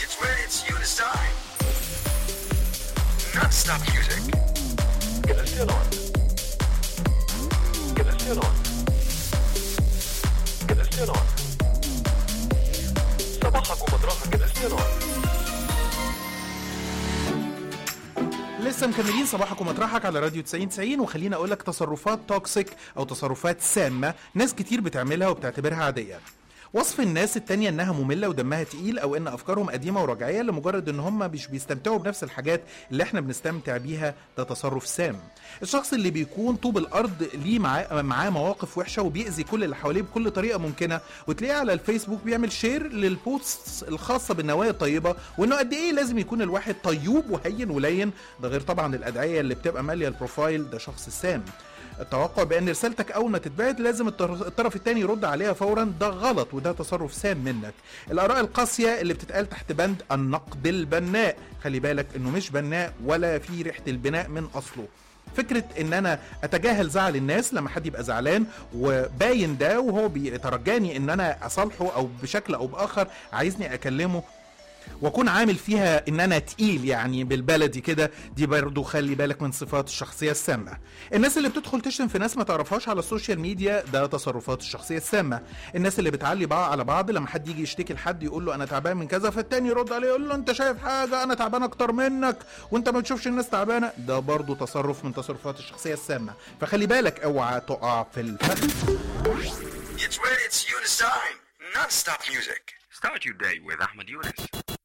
It's where it's Eunice time. Non-stop music. Galacianon. Galacianon. Galacianon. صباحك ومطرحك جلسيانون لسه مكملين صباحك ومطرحك على راديو 90 90 وخليني اقول لك تصرفات توكسيك او تصرفات سامه ناس كتير بتعملها وبتعتبرها عاديه وصف الناس التانية انها مملة ودمها تقيل او ان افكارهم قديمة ورجعية لمجرد ان هم مش بيستمتعوا بنفس الحاجات اللي احنا بنستمتع بيها ده تصرف سام الشخص اللي بيكون طوب الارض ليه معاه معاه مواقف وحشة وبيأذي كل اللي حواليه بكل طريقة ممكنة وتلاقيه على الفيسبوك بيعمل شير للبوستس الخاصة بالنوايا الطيبة وانه قد ايه لازم يكون الواحد طيوب وهين ولين ده غير طبعا الادعية اللي بتبقى مالية البروفايل ده شخص سام التوقع بان رسالتك اول ما تتبعت لازم الطر- الطرف الثاني يرد عليها فورا ده غلط وده تصرف سام منك الاراء القاسيه اللي بتتقال تحت بند النقد البناء خلي بالك انه مش بناء ولا في ريحه البناء من اصله فكرة ان انا اتجاهل زعل الناس لما حد يبقى زعلان وباين ده وهو بيترجاني ان انا اصالحه او بشكل او باخر عايزني اكلمه واكون عامل فيها ان انا تقيل يعني بالبلدي كده دي برضو خلي بالك من صفات الشخصيه السامه الناس اللي بتدخل تشتم في ناس ما تعرفهاش على السوشيال ميديا ده تصرفات الشخصيه السامه الناس اللي بتعلي بعض على بعض لما حد يجي يشتكي لحد يقول له انا تعبان من كذا فالتاني يرد عليه يقول له انت شايف حاجه انا تعبان اكتر منك وانت ما بتشوفش الناس تعبانه ده برضو تصرف من تصرفات الشخصيه السامه فخلي بالك اوعى تقع في الفخ It's where it's Eunice time. Non-stop music. Start your day with Ahmed Yunus.